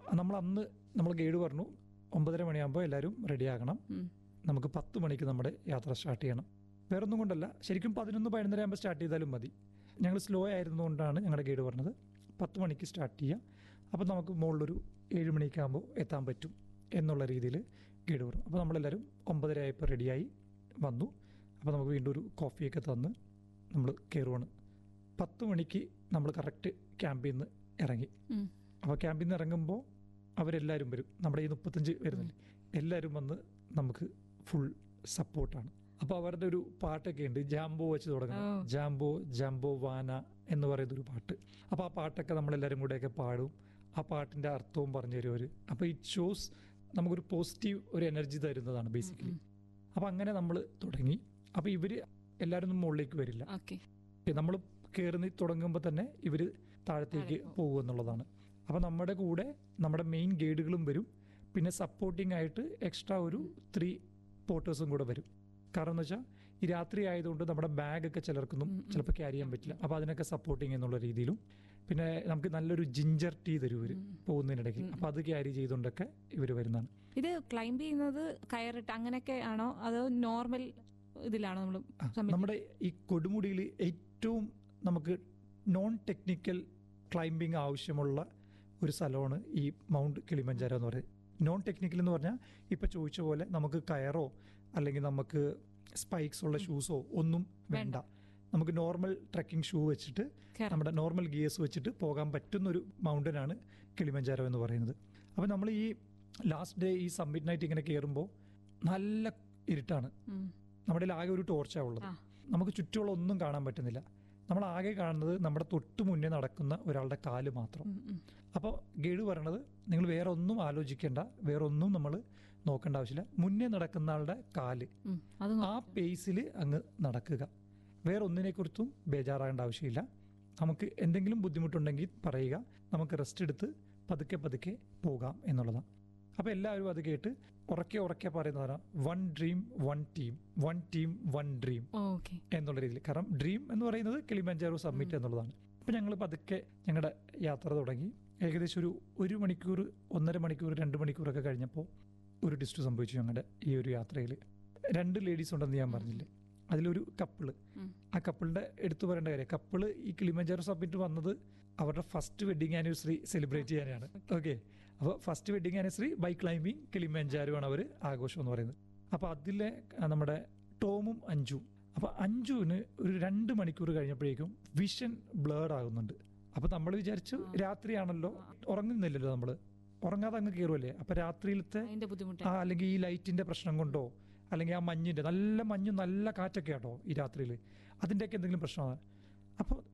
നമ്മൾ അന്ന് നമ്മൾ ഗൈഡ് പറഞ്ഞു ഒമ്പതര മണിയാകുമ്പോൾ എല്ലാവരും റെഡിയാകണം ഉം. നമുക്ക് പത്ത് മണിക്ക് നമ്മുടെ യാത്ര സ്റ്റാർട്ട് ചെയ്യണം വേറൊന്നും കൊണ്ടല്ല ശരിക്കും പതിനൊന്ന് പതിനൊന്നര ആകുമ്പോൾ സ്റ്റാർട്ട് ചെയ്താലും മതി ഞങ്ങൾ സ്ലോ ആയിരുന്നുകൊണ്ടാണ് ഞങ്ങളുടെ ഗൈഡ് പറഞ്ഞത് പത്ത് മണിക്ക് സ്റ്റാർട്ട് ചെയ്യാം അപ്പോൾ നമുക്ക് മുകളിലൊരു ഏഴ് മണിയൊക്കെ ആകുമ്പോൾ എത്താൻ പറ്റും എന്നുള്ള രീതിയിൽ ഗൈഡ് പറഞ്ഞു അപ്പോൾ നമ്മളെല്ലാവരും ഒമ്പതര ആയപ്പോൾ റെഡിയായി വന്നു അപ്പോൾ നമുക്ക് വീണ്ടും ഒരു കോഫിയൊക്കെ തന്ന് നമ്മൾ കയറുവാണ് പത്ത് മണിക്ക് നമ്മൾ കറക്റ്റ് ക്യാമ്പിൽ നിന്ന് ഇറങ്ങി ഉം. അപ്പോൾ ക്യാമ്പിൽ നിന്ന് ഇറങ്ങുമ്പോൾ അവരെല്ലാവരും വരും നമ്മുടെ ഈ മുപ്പത്തഞ്ച് വരുന്നില്ലേ എല്ലാവരും വന്ന് നമുക്ക് ഫുൾ സപ്പോർട്ടാണ് അപ്പോൾ അവരുടെ ഒരു പാട്ടൊക്കെ ഉണ്ട് ജാംബോ വെച്ച് തുടങ്ങുന്നത് ഓ. ജാംബോ ജാംബോ വാന എന്ന് പറയുന്ന ഒരു പാട്ട് അപ്പോൾ ആ പാട്ടൊക്കെ നമ്മളെല്ലാവരും കൂടെയൊക്കെ പാടും ആ പാട്ടിൻ്റെ അർത്ഥവും പറഞ്ഞു തരും അവർ അപ്പോൾ ഇറ്റ് ഷോസ് നമുക്കൊരു പോസിറ്റീവ് ഒരു എനർജി തരുന്നതാണ് ബേസിക്കലി അപ്പോൾ അങ്ങനെ നമ്മൾ തുടങ്ങി അപ്പോൾ ഇവർ എല്ലാവരും ഒന്നും മുകളിലേക്ക് വരില്ല ഓക്കെ നമ്മൾ കയറി തുടങ്ങുമ്പോൾ തന്നെ ഇവർ താഴത്തേക്ക് താഴെ പോകും എന്നുള്ളതാണ് അപ്പോൾ നമ്മുടെ കൂടെ നമ്മുടെ മെയിൻ ഗൈഡുകളും വരും പിന്നെ സപ്പോർട്ടിംഗ് ആയിട്ട് എക്സ്ട്രാ ഒരു ത്രീ പോർട്ടേഴ്സും കൂടെ വരും കാരണം എന്ന് വെച്ചാൽ ഈ രാത്രി ആയതുകൊണ്ട് നമ്മുടെ ബാഗൊക്കെ ചിലർക്കൊന്നും ഉം, ഉം. ചിലപ്പോൾ ക്യാരി ചെയ്യാൻ പറ്റില്ല അപ്പോൾ അതിനൊക്കെ സപ്പോർട്ടിങ് എന്നുള്ള രീതിയിലും പിന്നെ നമുക്ക് നല്ലൊരു ജിഞ്ചർ ടീ തരും ഇവർ ഉം. പോകുന്നതിനിടയ്ക്ക് ഉം, ഉം. അപ്പോൾ അത് ക്യാരി ചെയ്തുകൊണ്ടൊക്കെ ഇവർ വരുന്നതാണ് ഇത് ക്ലൈംബ് ചെയ്യുന്നത് കയറിട്ട് അങ്ങനെയൊക്കെ ആണോ അതോ നോർമൽ ഇതിലാണോ നമ്മൾ ആ, നമ്മുടെ ഈ കൊടുമുടിയിൽ ഏറ്റവും നമുക്ക് നോൺ ടെക്നിക്കൽ ക്ലൈംബിംഗ് ആവശ്യമുള്ള ഒരു സ്ഥലമാണ് ഈ മൗണ്ട് കിളിമഞ്ചാരോ എന്ന് പറയുന്നത് നോൺ ടെക്നിക്കൽ എന്ന് പറഞ്ഞാൽ ഇപ്പം ചോദിച്ച പോലെ നമുക്ക് കയറോ അല്ലെങ്കിൽ നമുക്ക് സ്പൈക്സ് ഉള്ള ഷൂസോ ഒന്നും വേണ്ട നമുക്ക് നോർമൽ ട്രക്കിംഗ് ഷൂ വെച്ചിട്ട് കയറാം. നമ്മുടെ നോർമൽ ഗിയേഴ്സ് വെച്ചിട്ട് പോകാൻ പറ്റുന്ന ഒരു മൗണ്ടനാണ് കിളിമഞ്ചാരോ എന്ന് പറയുന്നത് അപ്പോൾ നമ്മൾ ഈ ലാസ്റ്റ് ഡേ ഈ സബ്മിറ്റ് നൈറ്റ് ഇങ്ങനെ കയറുമ്പോൾ നല്ല ഇരുട്ടാണ് ഉം. നമ്മുടെ കയ്യിൽ ആകെ ഒരു ടോർച്ചാണ് ഉള്ളത് ആ. നമുക്ക് ചുറ്റുമുള്ള ഒന്നും കാണാൻ പറ്റുന്നില്ല നമ്മൾ ആകെ കാണുന്നത് നമ്മുടെ തൊട്ട് മുന്നേ നടക്കുന്ന ഒരാളുടെ കാല് മാത്രം ഉം, ഉം. അപ്പോൾ ഗൈഡ് പറയണത് നിങ്ങൾ വേറെ ഒന്നും ആലോചിക്കേണ്ട വേറെ ഒന്നും നമ്മൾ നോക്കേണ്ട ആവശ്യമില്ല മുന്നേ നടക്കുന്ന ആളുടെ കാല് ഉം. അത് ആ പേസിൽ അങ്ങ് നടക്കുക വേറെ ഒന്നിനെക്കുറിച്ചും ബേജാറാകേണ്ട ആവശ്യമില്ല നമുക്ക് എന്തെങ്കിലും ബുദ്ധിമുട്ടുണ്ടെങ്കിൽ പറയുക നമുക്ക് റെസ്റ്റ് എടുത്ത് പതുക്കെ പതുക്കെ പോകാം എന്നുള്ളതാണ് അപ്പോൾ എല്ലാവരും അത് കേട്ട് ഉറക്കെ ഉറക്കെ പറയുന്നതാണ് one dream one team one team one dream okay എന്നുള്ള രീതിയിൽ കാരണം ഡ്രീം എന്ന് പറയുന്നത് കിളിമഞ്ചാറോ സബ്മിറ്റ് എന്നുള്ളതാണ് അപ്പം ഞങ്ങൾ പതുക്കെ ഞങ്ങളുടെ യാത്ര തുടങ്ങി ഏകദേശം ഒരു ഒരു മണിക്കൂർ ഒന്നര മണിക്കൂർ രണ്ട് മണിക്കൂറൊക്കെ കഴിഞ്ഞപ്പോൾ ഒരു ഡിസ്റ്റ് സംഭവിച്ചു ഞങ്ങളുടെ ഈ ഒരു യാത്രയിൽ രണ്ട് ലേഡീസ് ഉണ്ടെന്ന് ഞാൻ പറഞ്ഞില്ലേ അതിലൊരു കപ്പിള് ഉം. ആ കപ്പിളിന്റെ എടുത്തു പറയേണ്ട കാര്യം കപ്പിള് ഈ കിളിമഞ്ചാറോ സബ്മിറ്റ് വന്നത് അവരുടെ ഫസ്റ്റ് വെഡിങ് ആനിവേഴ്സറി സെലിബ്രേറ്റ് ചെയ്യാനാണ് ഓക്കെ അപ്പോൾ first wedding anniversary by climbing Kilimanjaro ആണ് അവർ ആഘോഷം എന്ന് പറയുന്നത് അപ്പോൾ അതിലെ ആ, നമ്മുടെ ടോമും അഞ്ചും അപ്പോൾ അഞ്ചുവിന് ഒരു രണ്ട് മണിക്കൂർ കഴിഞ്ഞപ്പോഴേക്കും വിഷൻ ബ്ലേഡ് ആകുന്നുണ്ട് അപ്പോൾ നമ്മൾ വിചാരിച്ചു രാത്രിയാണല്ലോ ഉറങ്ങുന്നില്ലല്ലോ നമ്മൾ ഉറങ്ങാതെ അങ്ങ് കയറുമല്ലേ അപ്പോൾ രാത്രിയിലത്തെ അതിന്റെ ബുദ്ധിമുട്ട് ആ അല്ലെങ്കിൽ ഈ ലൈറ്റിന്റെ പ്രശ്നം കൊണ്ടോ അല്ലെങ്കിൽ ആ മഞ്ഞിന്റെ നല്ല മഞ്ഞും നല്ല കാറ്റൊക്കെ ആട്ടോ ഈ രാത്രിയിൽ അതിൻ്റെയൊക്കെ എന്തെങ്കിലും പ്രശ്നമാണ് അപ്പോൾ